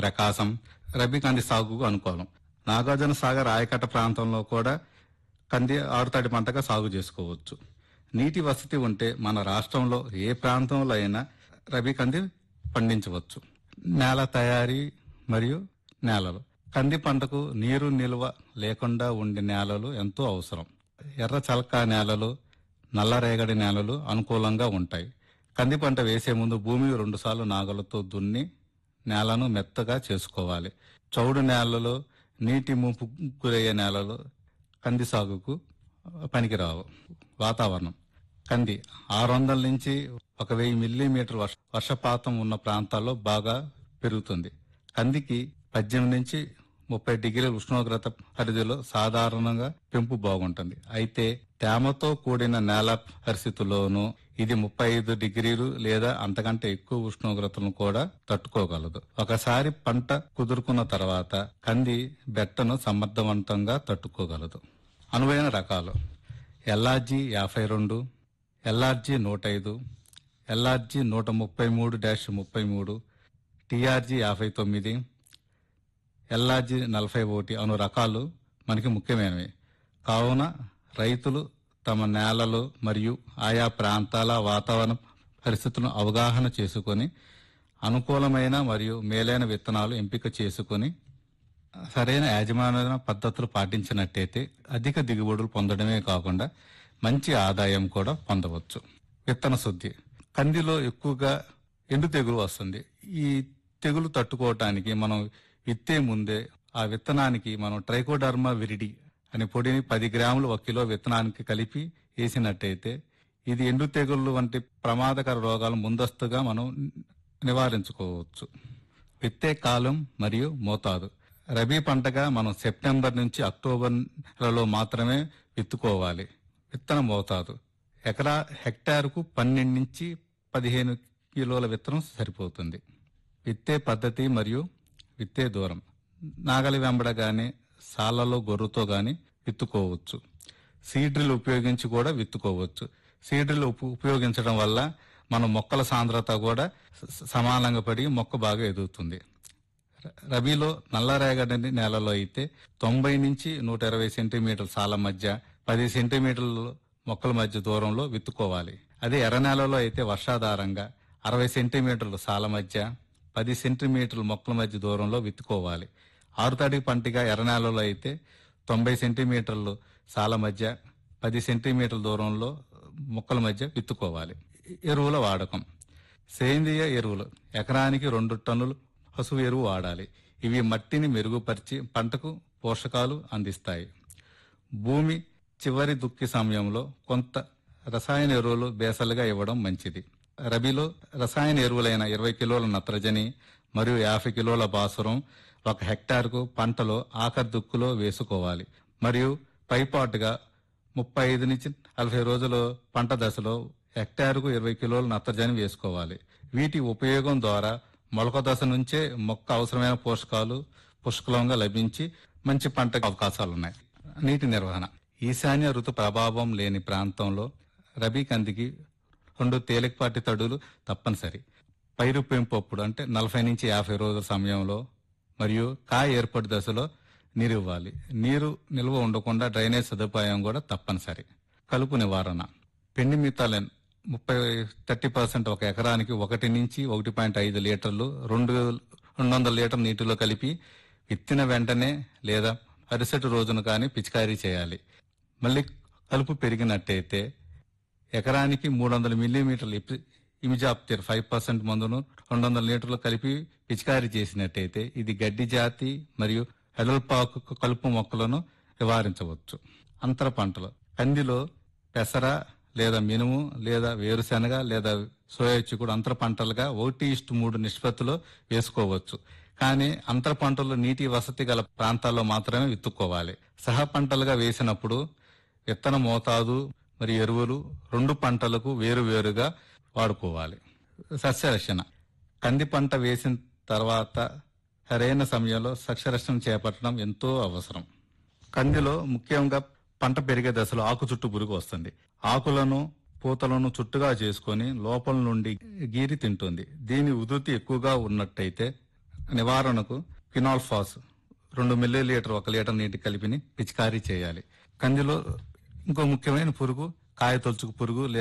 ప్రకాశం రబీ కంది సాగుకు అనుకూలం నాగార్జున సాగర్ ఆయకట్ట ప్రాంతంలో కూడా కంది ఆరుతడి పంటగా సాగు చేసుకోవచ్చు నీటి వసతి ఉంటే మన రాష్ట్రంలో ఏ ప్రాంతంలో అయినా రబీ కంది పండించవచ్చు నేల తయారీ మరియు నేలలు కంది పంటకు నీరు నిల్వ లేకుండా ఉండే నేలలు ఎంతో అవసరం ఎర్ర చలకా నేలలు నల్లరేగడి నేలలు అనుకూలంగా ఉంటాయి కంది పంట వేసే ముందు భూమి రెండుసార్లు నాగలతో దున్ని నేలను మెత్తగా చేసుకోవాలి చౌడు నేలలు నీటి ముంపు గురయ్యే నేలలు కంది సాగుకు పనికిరావు వాతావరణం కంది ఆరు వందల నుంచి ఒక వెయ్యి మిల్లీమీటర్ వర్ష వర్షపాతం ఉన్న ప్రాంతాల్లో బాగా పెరుగుతుంది కందికి పద్దెనిమిది నుంచి ముప్పై డిగ్రీల ఉష్ణోగ్రత పరిధిలో సాధారణంగా పెంపు బాగుంటుంది అయితే తేమతో కూడిన నేల పరిస్థితుల్లోనూ ఇది ముప్పై ఐదు డిగ్రీలు లేదా అంతకంటే ఎక్కువ ఉష్ణోగ్రతలను కూడా తట్టుకోగలదు ఒకసారి పంట కుదురుకున్న తర్వాత కంది బెట్టను సమర్థవంతంగా తట్టుకోగలదు అనువైన రకాలు ఎల్ఆర్జీ యాభై రెండు ఎల్ఆర్జీ నూట ఐదు ఎల్ఆర్జీ నూట ముప్పై మూడు డాష్ ముప్పై మూడు టీఆర్జీ యాభై తొమ్మిది ఎల్ఆర్జీ నలభై ఒకటి అను రకాలు మనకి ముఖ్యమైనవి కావున రైతులు తమ నేలలు మరియు ఆయా ప్రాంతాల వాతావరణ పరిస్థితులను అవగాహన చేసుకొని అనుకూలమైన మరియు మేలైన విత్తనాలు ఎంపిక చేసుకొని సరైన యాజమాన్య పద్ధతులు పాటించినట్టయితే అధిక దిగుబడులు పొందడమే కాకుండా మంచి ఆదాయం కూడా పొందవచ్చు విత్తన శుద్ధి కందిలో ఎక్కువగా ఎండు తెగులు వస్తుంది ఈ తెగులు తట్టుకోవటానికి మనం విత్తే ముందే ఆ విత్తనానికి మనం ట్రైకోడర్మా విరిడి అనే పొడిని పది గ్రాములు ఒక కిలో విత్తనానికి కలిపి వేసినట్టయితే ఇది ఎండు తెగుళ్ళు వంటి ప్రమాదకర రోగాలు ముందస్తుగా మనం నివారించుకోవచ్చు విత్తే కాలం మరియు మోతాదు రబీ పంటగా మనం సెప్టెంబర్ నుంచి అక్టోబర్ నెలలో మాత్రమే విత్తుకోవాలి విత్తన మోతాదు ఎకరా హెక్టారుకు పన్నెండు నుంచి పదిహేను కిలోల విత్తనం సరిపోతుంది విత్తే పద్ధతి మరియు విత్తే దూరం నాగలి వెంబడ గాని సాలలో గొర్రుతో గాని విత్తుకోవచ్చు సీడ్రిల్ ఉపయోగించి కూడా విత్తుకోవచ్చు సీడ్రిల్ ఉప- ఉపయోగించడం వల్ల మన మొక్కల సాంద్రత కూడా స- సమానంగా పడి మొక్క బాగా ఎదుగుతుంది ర- రబీలో నల్లరేగడి నేలలో అయితే తొంభై నుంచి నూట ఇరవై సెంటీమీటర్ల సాల మధ్య పది సెంటీమీటర్ల మొక్కల మధ్య దూరంలో విత్తుకోవాలి అదే ఎర్ర నేలలో అయితే వర్షాధారంగా అరవై సెంటీమీటర్ల సాల మధ్య పది సెంటీమీటర్ల మొక్కల మధ్య దూరంలో విత్తుకోవాలి ఆరుతడి పంటిగా ఎర్ర నేలలో అయితే తొంభై సెంటీమీటర్లు సాల మధ్య పది సెంటీమీటర్ల దూరంలో మొక్కల మధ్య విత్తుకోవాలి ఎరువుల వాడకం సేంద్రియ ఎరువులు ఎకరానికి రెండు టన్నులు పశువు ఎరువు వాడాలి ఇవి మట్టిని మెరుగుపరిచి పంటకు పోషకాలు అందిస్తాయి భూమి చివరి దుక్కి సమయంలో కొంత రసాయన ఎరువులు బేసలుగా ఇవ్వడం మంచిది రబీలో రసాయన ఎరువులైన ఇరవై కిలోల నత్రజని మరియు యాభై కిలోల భాసురం ఒక హెక్టార్కు పంటలో ఆఖరి దుక్కులో వేసుకోవాలి మరియు పైపాటుగా ముప్పై ఐదు నుంచి నలభై రోజుల పంట దశలో హెక్టారుకు ఇరవై కిలోల నత్రజని వేసుకోవాలి వీటి ఉపయోగం ద్వారా మొలక దశ నుంచే మొక్క అవసరమైన పోషకాలు పుష్కలంగా లభించి మంచి పంట అవకాశాలున్నాయి నీటి నిర్వహణ ఈశాన్య ఋతు ప్రభావం లేని ప్రాంతంలో రబీ కందికి రెండు తేలికపాటి తడులు తప్పనిసరి పైరు పెంపు అప్పుడు అంటే నలభై నుంచి యాభై రోజుల సమయంలో మరియు కాయ ఏర్పడి దశలో నీరు ఇవ్వాలి నీరు నిల్వ ఉండకుండా డ్రైనేజ్ సదుపాయం కూడా తప్పనిసరి కలుపు నివారణ పెండి మితాలెన్ ముప్పై థర్టీ పర్సెంట్ ఒక ఎకరానికి ఒకటి నుంచి ఒకటి పాయింట్ ఐదు లీటర్లు రెండు రెండు వందల లీటర్ నీటిలో కలిపి విత్తిన వెంటనే లేదా మరుసటి రోజున కానీ పిచికారీ చేయాలి మళ్ళీ కలుపు పెరిగినట్టయితే ఎకరానికి మూడు వందల మిల్లీమీటర్లు ఇపి- ఇమిజాప్తిర్ ఫైవ్ పర్సెంట్ మందును రెండు వందల లీటర్లు కలిపి పిచికారీ చేసినట్టయితే ఇది గడ్డి జాతి మరియు ఎడల్పాకు కలుపు మొక్కలను నివారించవచ్చు అంతర పంటలు కందిలో పెసర లేదా మినుము లేదా వేరుశెనగ లేదా సోయా చిక్కుడు అంతర పంటలుగా ఒకటి ఇష్టు మూడు నిష్పత్తిలో వేసుకోవచ్చు కానీ అంతర పంటలు నీటి వసతి గల ప్రాంతాల్లో మాత్రమే విత్తుకోవాలి సహ పంటలుగా వేసినప్పుడు విత్తన మోతాదు మరియు ఎరువులు రెండు పంటలకు వేరువేరుగా వాడుకోవాలి సస్యరక్షణ కంది పంట వేసిన తర్వాత సరైన సమయంలో సస్యరక్షణ చేపట్టడం ఎంతో అవసరం కందిలో ముఖ్యంగా పంట పెరిగే దశలో ఆకు చుట్టూ పురుగు వస్తుంది ఆకులను పూతలను చుట్టుగా చేసుకొని లోపల నుండి గీరి తింటుంది దీని ఉధృతి ఎక్కువగా ఉన్నట్టయితే నివారణకు ఫినాల్ఫాస్ రెండు మిల్లీ లీటర్ ఒక లీటర్ నీటి కలిపిని పిచికారీ చేయాలి కందిలో ఇంకో ముఖ్యమైన పురుగు కాయ తొలుచుకు పురుగు లేదా